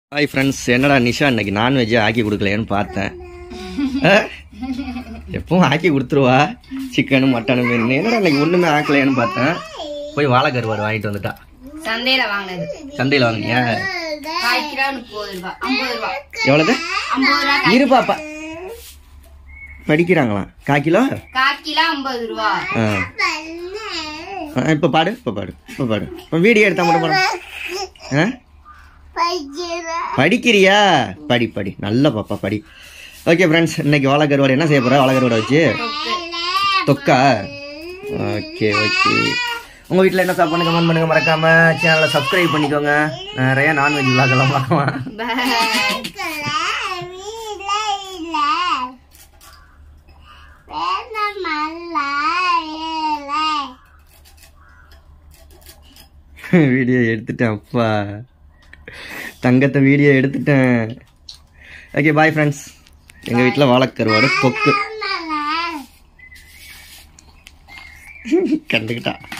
hi friends என்னடா நிஷா இன்னைக்கு non veg ஆக்கி கொடுக்கலையேன்னு பார்த்தேன் அஹ், எப்பவும் ஆக்கி கொடுத்துருவா சிக்கனு மட்டனு மீன் என்னடா இன்னைக்கு ஒன்றுமே ஆக்கலையேன்னு பார்த்தேன் போய் வாழைக்கருவாடு வாங்கிட்டு வந்துட்டா சந்தையில வாங்கினது சந்தையில் வாங்கினியா கால் கிலோ முப்பது ரூபாய் ஐம்பது ரூபாய் எவ்வளவு ஐம்பது ரூபாய் இரு பாப்பா படிக்கிறாங்களாம் கால் கிலோ கால் கிலோ ஐம்பது ரூபா ஆ ஆ, இப்போ பாடு இப்போ பாடு இப்போ பாடு இப்போ வீடியோ எடுத்தா மட்டும் பாடு ஆ படிக்கிறியா படி படி நல்ல பாப்பா படி ஓகே ஃப்ரெண்ட்ஸ் இன்னைக்கு வாழைக்கருவாடு என்ன செய்ய போகிற வாழைக்கருவாடை வச்சு தொக்கா ஓகே ஓகே உங்கள் வீட்டில் என்ன சாப்பாடு கமெண்ட் பண்ணுங்க மறக்காம சேனலை சப்ஸ்கிரைப் பண்ணிக்கோங்க நிறைய நான்வெஜ் விளாகெல்லாம் பார்க்கலாம் பாய் வீடியோ எடுத்துட்டேன் அப்பா தங்கத்தை வீடியோ எடுத்துட்டேன் ஓகே பாய் ஃப்ரெண்ட்ஸ் எங்கள் வீட்டில் வாழைக்கருவாடு தொக்கு கண்டுக்கிட்டா